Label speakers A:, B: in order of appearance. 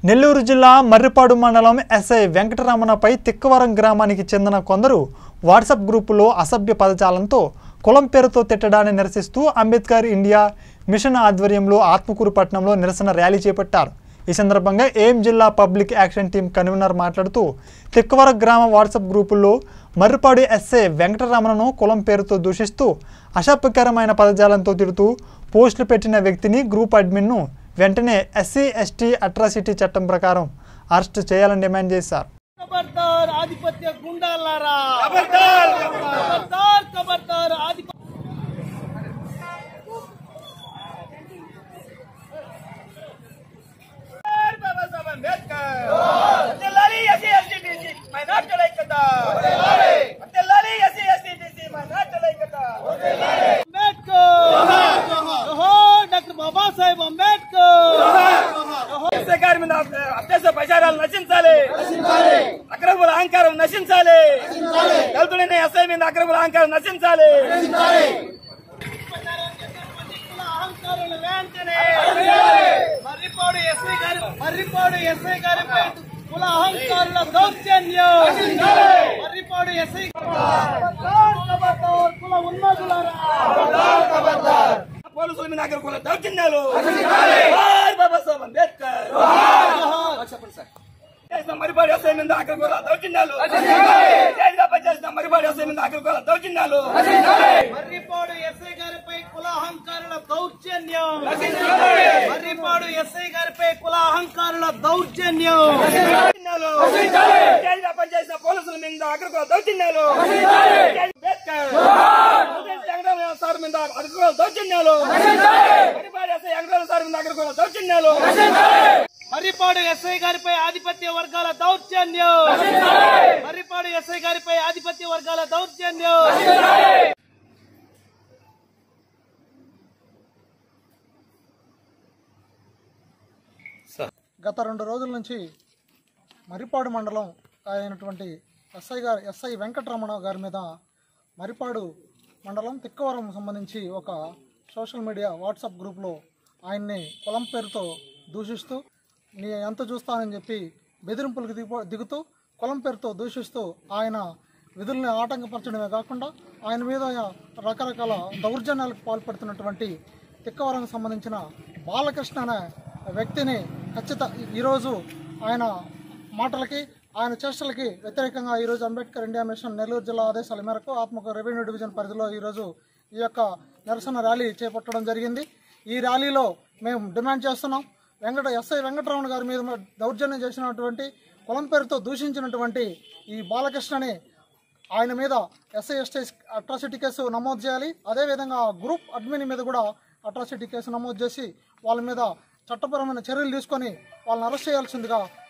A: నెల్లూరు జిల్లా మర్రిపాడు మండలం ఎస్ఐ వెంకటరమణపై తిక్కవరం గ్రామానికి చెందిన కొందరు వాట్సాప్ గ్రూపులో అసభ్య పదజాలంతో కులం పేరుతో తిట్టడాన్ని నిరసిస్తూ అంబేద్కర్ ఇండియా మిషన్ ఆధ్వర్యంలో ఆత్మకూరు పట్టణంలో నిరసన ర్యాలీ చేపట్టారు ఈ సందర్భంగా ఏం జిల్లా పబ్లిక్ యాక్షన్ టీం కన్వీనర్ మాట్లాడుతూ తిక్కవర గ్రామ వాట్సాప్ గ్రూపుల్లో మర్రిపాడు ఎస్ఐ వెంకటరమణను కులం పేరుతో దూషిస్తూ అసభ్యకరమైన పదజాలంతో తిడుతూ పోస్టులు పెట్టిన వ్యక్తిని గ్రూప్ అడ్మిన్ను వెంటనే ఎస్సీ ఎస్టీ అట్రాసిటీ చట్టం ప్రకారం అరెస్టు చేయాలని డిమాండ్ చేశారు
B: ఖబర్దార్ ఆధిపత్య గుండాలారా ఖబర్దార్ ఖబర్దార్ ఖబర్దార్ ఆధిపత్య బాబాసాహెబ్ అంబేద్కర్ వర్ధిల్లాలి ఎస్సీ ఎస్టీ బీసీ మైనార్టీల ఐక్యత వర్ధిల్లాలి ఎస్సీ ఎస్టీ బీసీ మైనార్టీల ఐక్యత అంబేద్కర్ జోహార్ డాక్టర్ బాబాసాహెబ్ అంబేద్కర్ ఎస్ఏ గారి మీద అత్యాస ప్రచారాలు నశించాలి అగ్రపుల అహంకారం నశించాలి దళితులైన ఎస్ఐ మీద అగ్రపుల అహంకారం నశించాలి మర్రిపాడు ఎస్ఐ గారి మర్రిపాడు ఎస్ఐ గారిపై కుల అహంకారుల దౌర్జన్యం మర్రిపాడు ఎస్ఐ కుల ఉన్మాదులారా పోలీసుల మీద అగ్ర కుల దౌర్జన్యాలు బాబాసాహెబ్ అంబేద్కర్ చెప్పండి సార్ చేసిన మరిపాడు ఎస్ఐ మీద అగ్రకుల దౌర్జన్యాలు చేసిన చేసిన మరిపాడు ఎస్ఐ మీద అగ్రకుల దౌర్జన్యాలు మర్రిపాడు ఎస్ఐ గారిపై కుల అహంకారుల దౌర్జన్యం మర్రిపాడు ఎస్ఐ గారిపై కుల అహంకారుల దౌర్జన్యం దౌర్జన్యాలు చేసిన పనిచేసిన పోలీసుల మీద అగ్రకుల దౌర్జన్యాలు అంబేద్కర్ వెంకటరమణ సార్ మీద అగ్రకుల దౌర్జన్యాలు మరిపాడు ఎస్ఐ వెంకటరమణ సార్ మీద అగ్రకుల దౌర్జన్యాలు మర్రిపాడు ఎస్ఐ గారిపై ఆధిపత్య వర్గాల దౌర్జన్యం మర్రిపాడు ఎస్ఐ గారిపై ఆధిపత్య వర్గాల దౌర్జన్యం
C: గత రెండు రోజుల నుంచి మరిపాడు మండలం అయినటువంటి ఎస్ఐ గారు ఎస్ఐ వెంకటరమణ గారి మీద మరిపాడు మండలం తిక్కవరం సంబంధించి ఒక సోషల్ మీడియా వాట్సాప్ గ్రూప్లో ఆయన్ని కులం పేరుతో దూషిస్తూ నీ ఎంత చూస్తానని చెప్పి బెదిరింపులకు దిగు దిగుతూ కులం పేరుతో దూషిస్తూ ఆయన విధుల్ని ఆటంకపరచడమే కాకుండా ఆయన మీద రకరకాల దౌర్జన్యాలకు పాల్పడుతున్నటువంటి తిక్కవరంకు సంబంధించిన బాలకృష్ణ అనే వ్యక్తిని ఖచ్చిత ఈరోజు ఆయన మాటలకి ఆయన చేష్టలకి వ్యతిరేకంగా ఈరోజు అంబేద్కర్ ఇండియా మిషన్ నెల్లూరు జిల్లా ఆదేశాల మేరకు ఆత్మకు రెవెన్యూ డివిజన్ పరిధిలో ఈరోజు ఈ యొక్క నిరసన ర్యాలీ చేపట్టడం జరిగింది ఈ ర్యాలీలో మేము డిమాండ్ చేస్తున్నాం వెంకట ఎస్ఐ వెంకటరమణ గారి మీద దౌర్జన్యం చేసినటువంటి కులం పేరుతో దూషించినటువంటి ఈ బాలకృష్ణని ఆయన మీద ఎస్ఐ ఎస్టీ అట్రాసిటీ కేసు నమోదు చేయాలి అదేవిధంగా గ్రూప్ అడ్మిన్ మీద కూడా అట్రాసిటీ కేసు నమోదు చేసి వాళ్ళ మీద చట్టపరమైన చర్యలు తీసుకొని వాళ్ళని అరెస్ట్ చేయాల్సిందిగా